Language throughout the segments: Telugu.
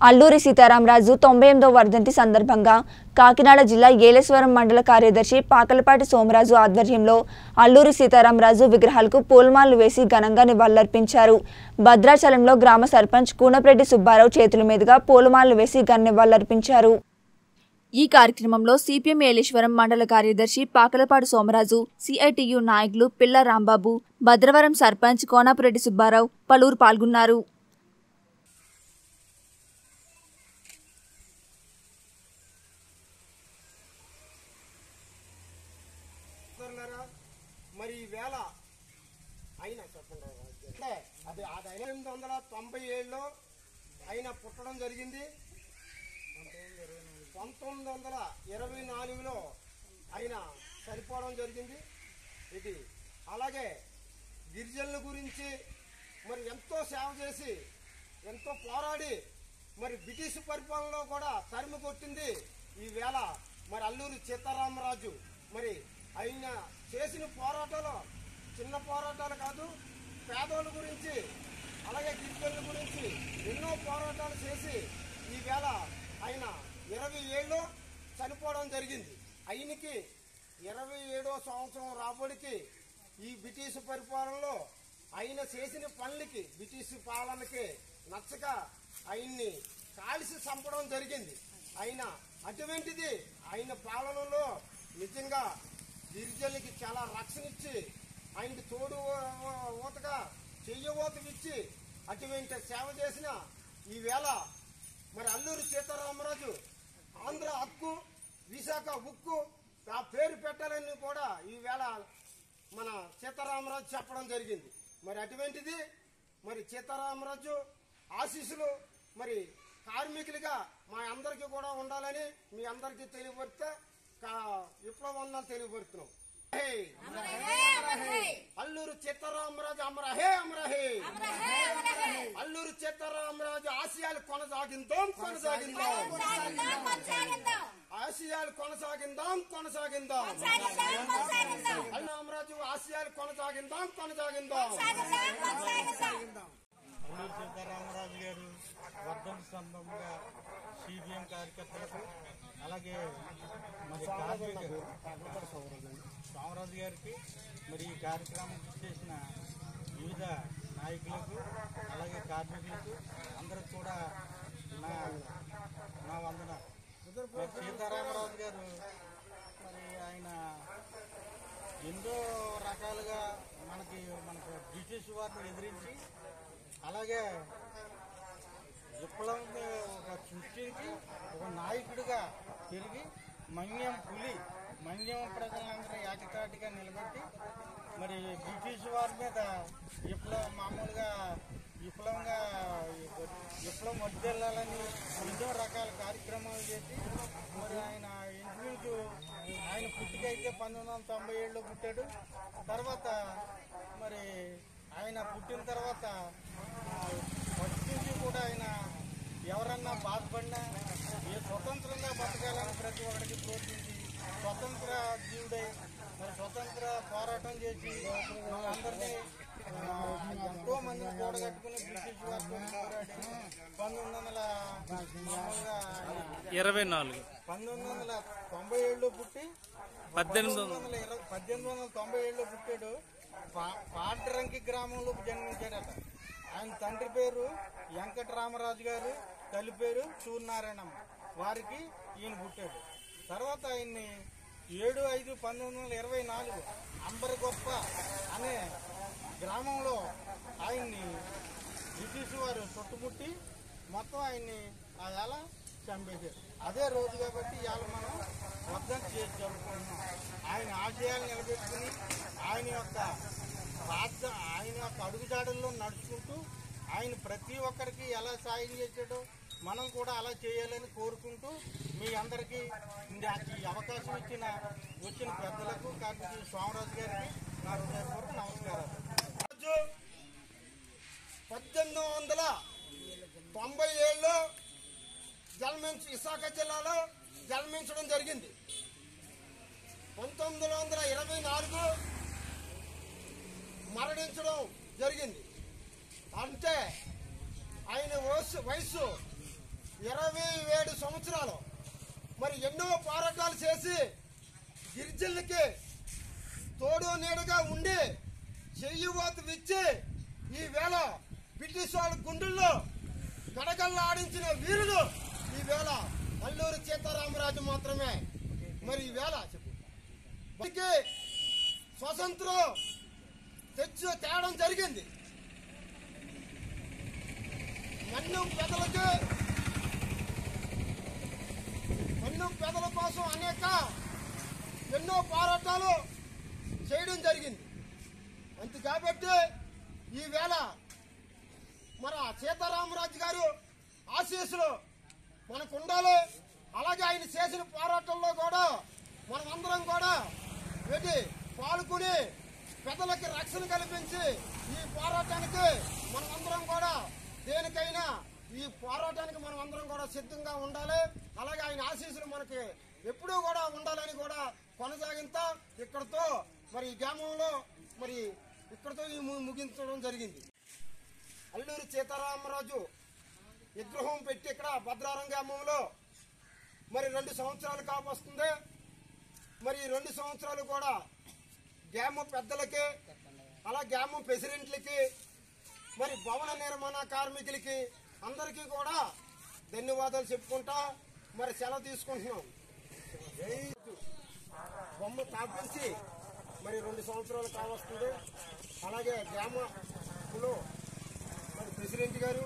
అల్లూరి సీతారామరాజు తొంభై ఎనిమిదో వర్ధంతి సందర్భంగా కాకినాడ జిల్లా ఏలేశ్వరం మండల కార్యదర్శి పాకలపాటి సోమరాజు ఆధ్వర్యంలో అల్లూరి సీతారామరాజు విగ్రహాలకు పూలమాలలు వేసి ఘనంగా నివాళులర్పించారు భద్రాచలంలో గ్రామ సర్పంచ్ కూనప్రెడ్డి సుబ్బారావు చేతుల మీదుగా పూలమాలలు వేసి ఘన నివాళులర్పించారు ఈ కార్యక్రమంలో సిపిఎం ఏలేశ్వరం మండల కార్యదర్శి పాకలపాడు సోమరాజు సిఐటియు నాయకులు పిల్ల రాంబాబు భద్రవరం సర్పంచ్ కోనాపురెడ్డి సుబ్బారావు పలువురు పాల్గొన్నారు సోదరులారా, మరి ఈ వేళ అయినా చెప్పండి అంటే అది అది ఎనిమిది వందల తొంభై ఏడులో ఆయన పుట్టడం జరిగింది పంతొమ్మిది వందల ఇరవై నాలుగులో ఆయన చనిపోవడం జరిగింది ఇది అలాగే గిరిజనుల గురించి మరి ఎంతో సేవ చేసి ఎంతో పోరాడి మరి బ్రిటిష్ పరిపాలనలో కూడా తరిమి కొట్టింది ఈ వేళ మరి అల్లూరి సీతారామరాజు మరి ఆయన చేసిన పోరాటాలు చిన్న పోరాటాలు కాదు పేదోళ్ళ గురించి అలాగే గిరిజనుల గురించి ఎన్నో పోరాటాలు చేసి ఈ వేళ ఆయన ఇరవై ఏళ్ళు చనిపోవడం జరిగింది ఆయనకి ఇరవై ఏడో సంవత్సరం రాబడికి ఈ బ్రిటిష్ పరిపాలనలో ఆయన చేసిన పనులకి బ్రిటిష్ పాలనకి నచ్చక ఆయన్ని కాల్చి చంపడం జరిగింది ఆయన అటువంటిది ఆయన పాలనలో నిజంగా గిరిజనులకి చాలా రక్షణ ఇచ్చి ఆయనకి తోడు ఊ- ఊతగా చెయ్య ఊతకిచ్చి అటువంటి సేవ చేసిన ఈ వేళ మరి అల్లూరి సీతారామరాజు ఆంధ్ర హక్కు విశాఖ ఉక్కు ఆ పేరు పెట్టాలని కూడా ఈ వేళ మన సీతారామరాజు చెప్పడం జరిగింది మరి అటువంటిది మరి సీతారామరాజు ఆశీస్సులు మరి కార్మికులుగా మా అందరికీ కూడా ఉండాలని మీ అందరికీ తెలియపరిస్తే కా- విప్లవం తెలియపరుస్తున్నాం హే! అల్లూరు సీతారామరాజు అమరహే అమరహే అల్లూరు సీతారామరాజు ఆశయాలు కొనసాగిందాం కొనసాగిందాం ఆశయాలు కొనసాగిందాం కొనసాగిందాం అల్లామరాజు ఆశయాలు కొనసాగిందాం కొనసాగిందాం అల్లూరి సీతారామరాజు గారు వర్ధంతి సందర్భంగా సిపిఎం కార్యకర్తలకు అలాగే మరి కార్మిక సోమరాజు గారికి మరి ఈ కార్యక్రమం చేసిన వివిధ నాయకులకు అలాగే కార్మికులకు అందరికి కూడా నా నా వందన మరి సీతారామరాజు గారు మరి ఆయన ఎన్నో రకాలుగా మనకి మనకు బ్రిటిష్ వారిని ఎదిరించి అలాగే విప్లవం ఒక సృష్టించి ఒక నాయకుడిగా తిరిగి మన్యం పులి మన్యం ప్రజలందరూ ఏకతాటిగా నిలబెట్టి మరి బ్రిటిష్ వారి మీద విప్లవం మామూలుగా విప్లవంగా విప్లవం వడ్డెళ్ళాలని ఎన్నో రకాల కార్యక్రమాలు చేసి మరి ఆయన ఇంచుమించు ఆయన పుట్టికైతే పంతొమ్మిది వందల తొంభై ఏడులో పుట్టాడు తర్వాత మరి ఆయన పుట్టిన తర్వాత ఆ, ఫస్ట్ నుంచి కూడా ఆయన ఎవరన్నా బాధపడినా ఏ స్వతంత్రంగా బతకాలని ప్రతి ఒక్కరికి ప్రోత్సహించి స్వతంత్ర జీవుడై మరి స్వతంత్ర పోరాటం చేసి మనందరినీ ఆ, ఎంతో మందిని కూడగట్టుకుని బ్రిటిష్ వారితో పోరాడి పంతొమ్మిది వందల మామూలుగా ఇరవై నాలుగు పంతొమ్మిది వందల తొంభై ఏడులో పుట్టి పద్దెనిమిది పంతొమ్మిది వందల ఇరవై పద్దెనిమిది వందల తొంభై ఏడులో పుట్టాడు పా- పాటరంకి గ్రామంలో జన్మించాడట ఆయన తండ్రి పేరు వెంకటరామరాజు గారు తల్లి పేరు సూర్యనారాయణమ్మ వారికి ఈయన పుట్టాడు తర్వాత ఆయన్ని ఏడు ఐదు పంతొమ్మిది వందల ఇరవై నాలుగు అంబరగొప్ప అనే గ్రామంలో ఆయన్ని బ్రిటిష్ వారు చుట్టుముట్టి మొత్తం ఆయన్ని ఆ వేళ చంపేశారు అదే రోజు కాబట్టి ఇవాళ మనం వద్దం చేసి జరుపుకుంటున్నాం ఆయన ఆశయాలు నిలబెట్టుకుని ఆయన యొక్క బాధ్య ఆయన యొక్క అడుగుజాడల్లో నడుచుకుంటూ ఆయన ప్రతి ఒక్కరికి ఎలా సాయం చేసాడో మనం కూడా అలా చేయాలని కోరుకుంటూ మీ అందరికీ నాకు ఈ అవకాశం ఇచ్చిన వచ్చిన పెద్దలకు కార్మిక సోమరాజు గారికి నా హృదయపూర్వక నమస్కారాలు రాజు పద్దెనిమిది వందల తొంభై ఏడులో జన్మించి విశాఖ జిల్లాలో జన్మించడం జరిగింది పంతొమ్మిది వందల ఇరవై నాలుగు మరణించడం జరిగింది అంటే ఆయన వయసు వయసు ఇరవై ఏడు సంవత్సరాలు మరి ఎన్నో పోరాటాలు చేసి గిరిజనులకి తోడు నీడగా ఉండి చెయ్యివాత ఇచ్చి ఈ వేళ బ్రిటిష్ వాళ్ళ గుండెల్లో గడగల్లా ఆడించిన వీరుడు ఈ వేళ అల్లూరి సీతారామరాజు మాత్రమే మరి ఈ వేళ చెప్పు మనకి స్వతంత్రం తెచ్చు తేవడం జరిగింది మన్నం పెదలకి మన్నం పెదల కోసం అనేక ఎన్నో పోరాటాలు చేయడం జరిగింది అంతే కాబట్టి ఈవేళ మన సీతారామరాజు గారు ఆశీస్సులు మనకు ఉండాలి అలాగే ఆయన చేసిన పోరాటంలో కూడా మనమందరం కూడా వెళ్ళి పాల్గొని పెద్దలకి రక్షణ కల్పించి ఈ పోరాటానికి మనమందరం కూడా దేనికైనా ఈ పోరాటానికి మనం అందరం కూడా సిద్ధంగా ఉండాలి అలాగే ఆయన ఆశీస్సులు మనకి ఎప్పుడూ కూడా ఉండాలని కూడా కొనసాగిస్తా ఇక్కడతో మరి ఈ గ్రామంలో మరి ఇక్కడతో ఈ ము- ముగించడం జరిగింది అల్లూరి సీతారామరాజు విగ్రహం పెట్టి ఇక్కడ భద్రారం గ్రామంలో మరి రెండు సంవత్సరాలు కాపొస్తుంది మరి ఈ రెండు సంవత్సరాలు కూడా గ్రామ పెద్దలకి అలా గ్రామం ప్రెసిడెంట్లకి మరి భవన నిర్మాణ కార్మికులకి అందరికీ కూడా ధన్యవాదాలు చెప్పుకుంటా మరి సెలవు తీసుకుంటున్నాం జై బొమ్మ తాపించి మరి రెండు సంవత్సరాలు కావస్తుంది అలాగే గ్రామంలో మరి ప్రెసిడెంట్ గారు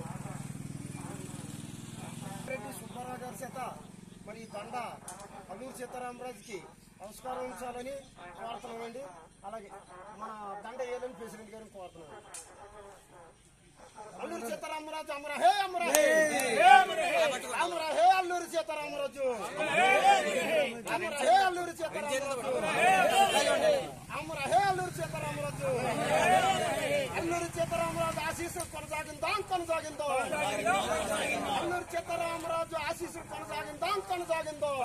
రెడ్డి సుబ్బారావు గారి చేత మరి ఈ దండ అల్లూరు సీతారామరాజుకి నమస్కారం ఉంచాలని కోరుతున్నామండి అలాగే మన దండ వేయాలని ప్రెసిడెంట్ గారిని కోరుతున్నాం అల్లూరు సీతారామరాజు అమర హే అమర హే అమర హే అల్లూరు సీతారామరాజు అమర హే అల్లూరు సీతారామరాజు అమర హే అల్లూరు సీతారామరాజు అల్లూరు సీతారామరాజు ఆశీస్సులు కొనసాగిందాం కొనసాగిందాం అల్లూరు సీతారామరాజు ఆశీస్సులు కొనసాగిందాం కొనసాగిందాం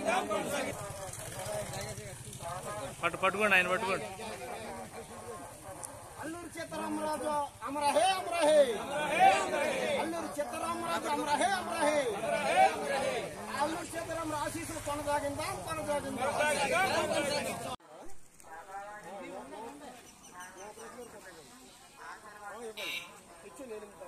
పట్టు పట్టుకోండి ఆయన పట్టుకోండి అల్లూరు సీతారామరాజు అమర హే అమర హే అల్లూరు సీతారామరాజు అమర హే అమర హే అల్లూరు సీతారామరాజు ఆశీస్సులు కొనసాగిందాం కొనసాగిందాం ఇచ్చు నేను